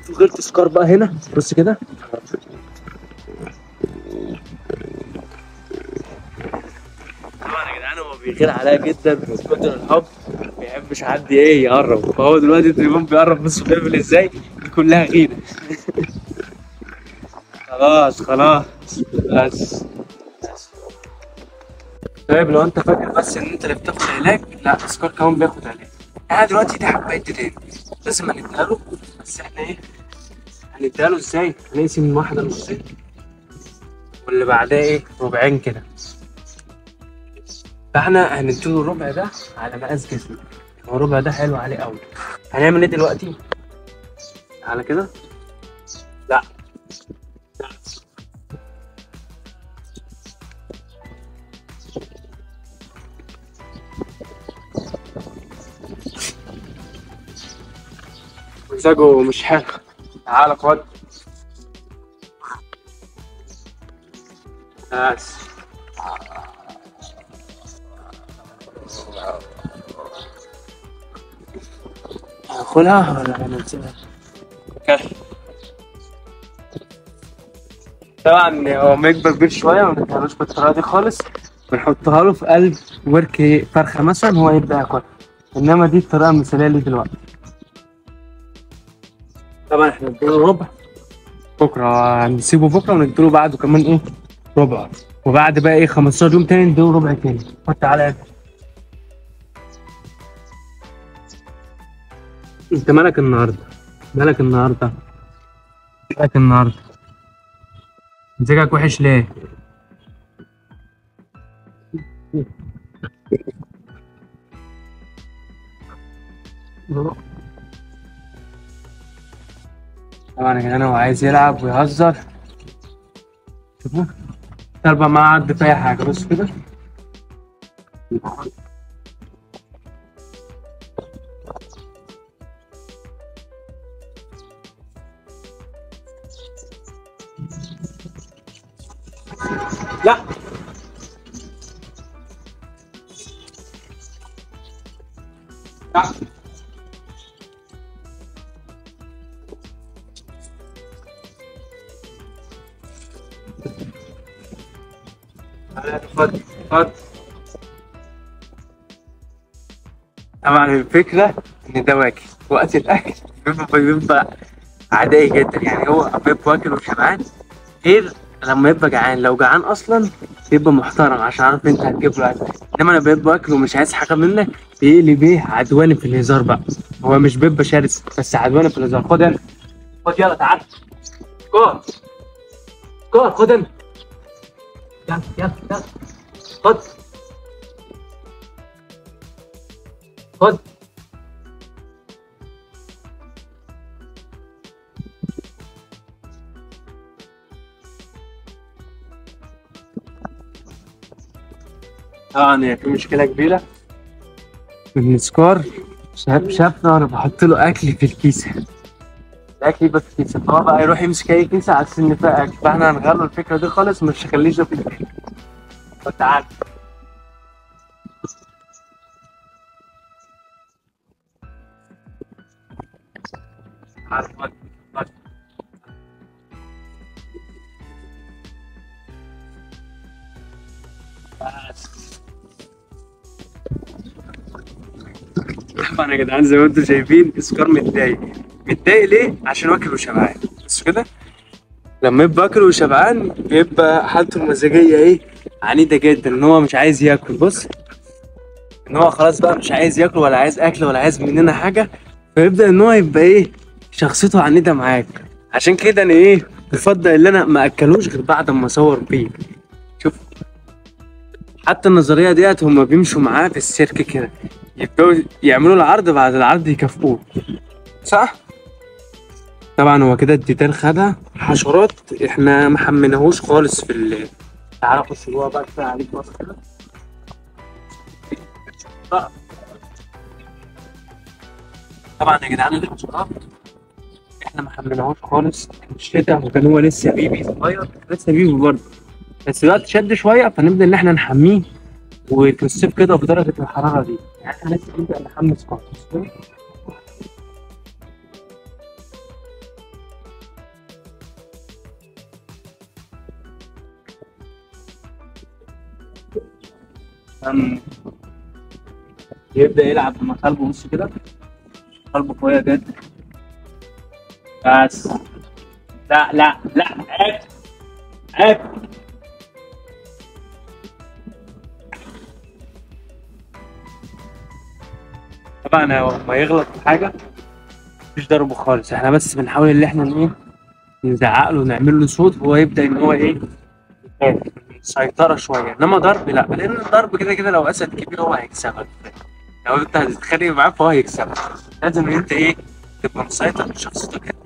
غير تذكار بقى هنا بص كده طبعا يا جدعان هو بيغير عليا جدا من كتر الحب ما بيحبش حد ايه يقرب فهو دلوقتي التليفون بيقرب بص بيعمل ازاي دي كلها غيره خلاص خلاص بس بس. طيب لو انت فاكر بس ان انت اللي بتاخد علاج لا سكار كمان بياخد علاج انا دلوقتي دي حبايه تاني لازم هنديها له بس احنا ايه هنديها له ازاي هنقسم واحده نصين واللي بعدها ايه ربعين كده فاحنا هنديله الربع ده على مقاس جسمه هو الربع ده حلو عليه قوي هنعمل ايه دلوقتي على كده لا لا. مزاجه مش حلو تعالى خد بس هاكلها ولا هنسيبها؟ كل طبعا هو ما يكبر كبير شويه ما بنعملوش بالطريقه دي خالص بنحطها له في قلب ورك فرخه مثلا هو يبدا ياكلها انما دي الطريقه المثاليه ليه دلوقتي طبعا احنا نديله ربع بكره هنسيبه بكره ونديله بعده كمان ايه ربع وبعد بقى ايه 15 يوم تاني نديله ربع تاني حط على انت مالك النهارده مالك النهارده مالك النهارده مزاجك وحش ليه طبعا يا جدعان هو عايز يلعب ويهزر شوفوا طالبة معاه عد في اي حاجه بص كده لا لا تعالى خد خد طبعا الفكرة إن ده واكل وقت الأكل بيبقى بيبقى عادي جدا يعني هو بيبقى واكل وشبعان غير لما يبقى جعان لو جعان أصلا بيبقى محترم عشان عارف أنت هتجيب له أكل إنما لما بيبقى واكل ومش عايز حاجة منك بيقلب إيه عدواني في الهزار بقى هو مش بيبقى شرس بس عدواني في الهزار خد أنت خد يلا تعال كور كور خد أنت يلا يلا يلا خد خد طبعا هي في مشكلة كبيرة إن سكار شاف شافنا وأنا بحط له أكل في الكيسة الأكل يبقى في الكيسة فهو بقى يروح يمسك أي كيسة على أساس إن فيها أكل فإحنا هنغير له الفكرة دي خالص مش هخليه يشوف الأكل تعال تعال خد خد بس طبعا يا جدعان زي ما انتم شايفين اسكار متضايق متضايق ليه؟ عشان واكل وشبعان بس كده لما يبقى واكل وشبعان بيبقى حالته المزاجيه ايه؟ عنيده جدا ان هو مش عايز ياكل بص ان هو خلاص بقى مش عايز ياكل ولا عايز اكل ولا عايز مننا حاجه فيبدا ان هو يبقى ايه؟ شخصيته عنيده معاك عشان كده انا ايه؟ بفضل ان انا ما اكلوش غير بعد ما اصور بيه شوف حتى النظريه ديت هم بيمشوا معاه في السيرك كده يبداوا يعملوا العرض بعد العرض يكافئوه صح؟ طبعا هو كده الديتيل خدها حشرات احنا ما حميناهوش خالص في ال تعالى خش جوه بقى كفايه عليك بص كده آه. طبعا يا جدعان الحشرات احنا ما حميناهوش خالص الشتاء وكان هو لسه بيبي صغير لسه بيبي برضه بس دلوقتي شد شويه فنبدا ان احنا نحميه وفي الصيف كده بدرجه الحراره دي يعني احنا لسه نبدا نحمس خالص عشان يبدا يلعب مع قلبه بص كده قلبه قويه جدا بس لا لا لا عيب عيب طبعا هو ما يغلط في حاجه مفيش ضربه خالص احنا بس بنحاول ان احنا ايه نزعق له ونعمل له صوت وهو يبدا ان هو ايه يخاف. سيطره شويه انما ضرب لا لان الضرب كده كده لو اسد كبير هو هيكسبك لو انت هتتخانق معاه فهو هيكسبك لازم ان انت ايه تبقى مسيطر بشخصيتك انت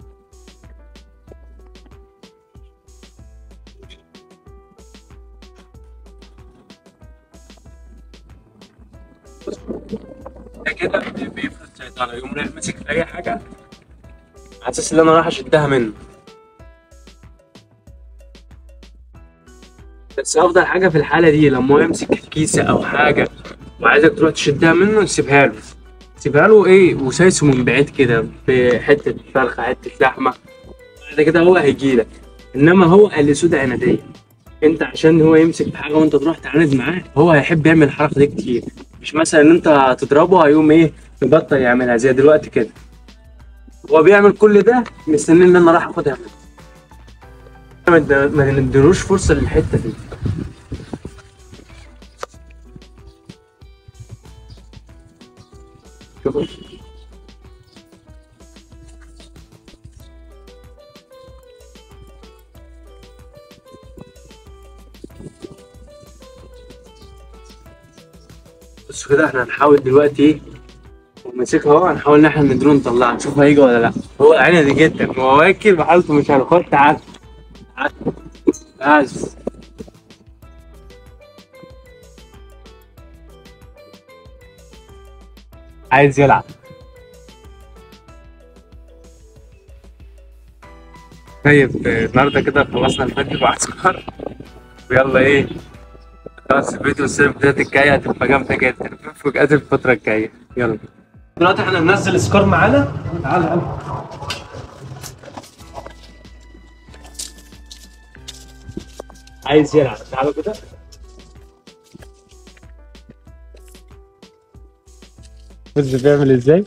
ده كده بيفرض سيطرة يقوم رايح ماسك في أي حاجة على أساس إن أنا رايح أشدها منه بس أفضل حاجة في الحالة دي لما هو يمسك كيسة أو حاجة وعايزك تروح تشدها منه سيبها له سيبها له إيه وسايسه من بعيد كده بحتة فرخة حتة لحمة بعد كده هو هيجيلك إنما هو اللي سودة عنادية انت عشان هو يمسك في حاجه وانت تروح تعاند معاه هو هيحب يعمل الحركه دي كتير مش مثلا ان انت هتضربه هيقوم ايه يبطل يعملها زي دلوقتي كده هو بيعمل كل ده مستني ان انا راح اخدها منه ما اد- ما نديلوش فرصه للحته دي شوفوا بص كده احنا هنحاول دلوقتي ايه ومسكها اهو هنحاول ان احنا نديله نطلعها نشوف هيجي ولا لا هو عيني جدا هو واكل وحالته مش هنخد تعال تعال بس عايز يلعب طيب آه، النهارده كده خلصنا الفجر وعسكر ويلا ايه خلاص الفيديو السنة الفيديوهات الجاية هتبقى جامدة جدا في مفاجآت الفترة الجاية يلا دلوقتي احنا بننزل سكور معانا تعال تعال عايز يلعب تعالوا كده بص بيعمل ازاي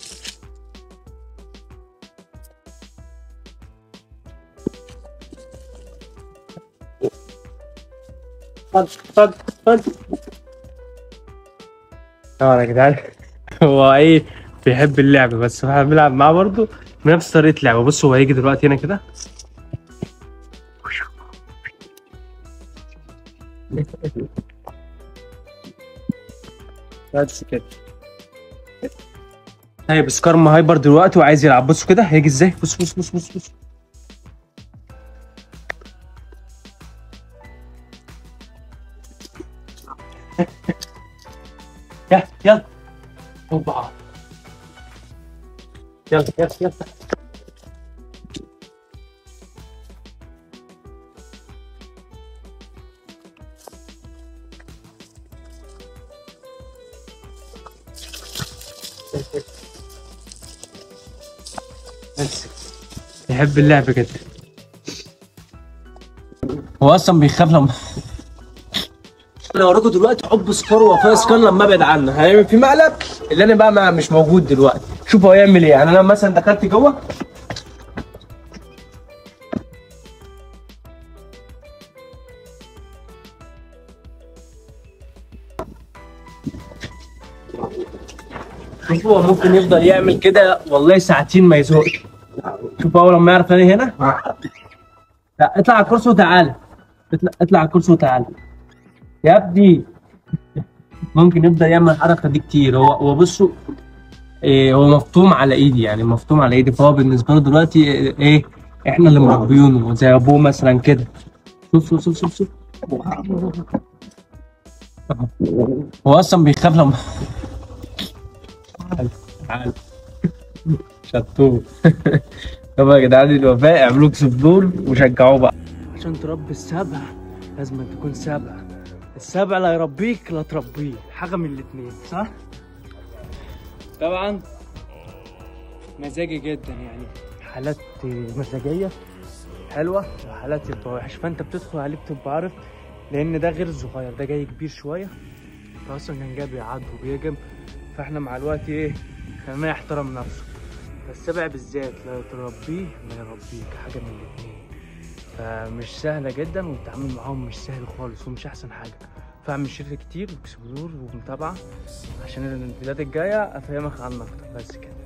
خد خد خد طبعا يا جدعان هو ايه بيحب اللعب بس احنا بنلعب معاه برضه بنفس طريقة لعبه بص هو هيجي دلوقتي هنا كده بس كده طيب سكارم هايبر دلوقتي وعايز يلعب بصوا كده هيجي ازاي بص بص بص بص بص يلا يلا اوبا يلا يلا يلا بس يحب اللعب كده هو اصلا بيخاف لما انا اوريكم دلوقتي حب سكار ووفاء سكار لما ابعد عنه هيعمل في مقلب اللي انا بقى ما- مش موجود دلوقتي شوف هو يعمل ايه يعني انا مثلا دخلت جوه شوف هو ممكن يفضل يعمل كده والله ساعتين ما يزهقش شوف هو لما يعرف انا هنا لا اطلع على الكرسي وتعالى اطلع اطلع على الكرسي وتعالى يا ابني ممكن يبدا يعمل الحركه دي كتير هو هو بصوا إيه هو مفطوم على ايدي يعني مفطوم على ايدي فهو بالنسبه له دلوقتي ايه إيه، احنا اللي مربيينه زي ابوه مثلا كده شوف شوف شوف شوف شوف هو اصلا بيخاف لما تعال تعال شطور طب يا جدعان الوفاء اعملوا كسبدور وشجعوه بقى عشان تربي السبع لازم تكون سبع السبع لا يربيك لا تربيه حاجه من الاتنين صح طبعا مزاجي جدا يعني حالات مزاجيه حلوه وحالات تبقى وحش فانت بتدخل عليه بتبقى عارف لان ده غير الصغير ده جاي كبير شويه فاصلا كان جاي بيعض وبيهجم فاحنا مع الوقت ايه خليناه يحترم نفسه فالسبع بالذات لا تربيه لا يربيك حاجه من الاتنين فمش سهله جدا والتعامل معاهم مش سهل خالص ومش احسن حاجه فاعمل شير كتير واكسبلور ومتابعه عشان الفيديوهات الجايه افهمك عنه اكتر بس كده